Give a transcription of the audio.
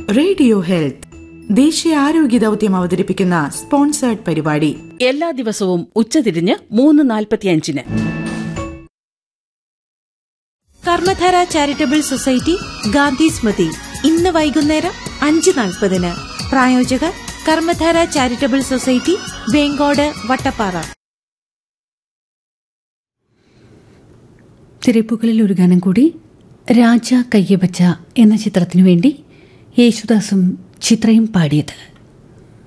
radio health ദേശീയ ആരോഗ്യ ദൗത്യം അവതരിപ്പിക്കുന്ന സ്പോൺസേർഡ് പരിപാടി എല്ലാ ദിവസവും ഉച്ചതിരിഞ്ഞ് മൂന്ന് നാൽപ്പത്തിയഞ്ചിന് കർമ്മധാര ചാരിറ്റബിൾ സൊസൈറ്റി ഗാന്ധി സ്മൃതി ഇന്ന് വൈകുന്നേരം അഞ്ച് നാൽപ്പതിന് പ്രായോജകർ കർമ്മധാര ചാരിറ്റബിൾ സൊസൈറ്റി വേങ്കോട് വട്ടപ്പാറ തിരപ്പുകളിൽ ഒരു ഗാനം കൂടി രാജ കയ്യബച്ച എന്ന ചിത്രത്തിനു വേണ്ടി യേശുദാസും ചിത്രയും പാടിയത്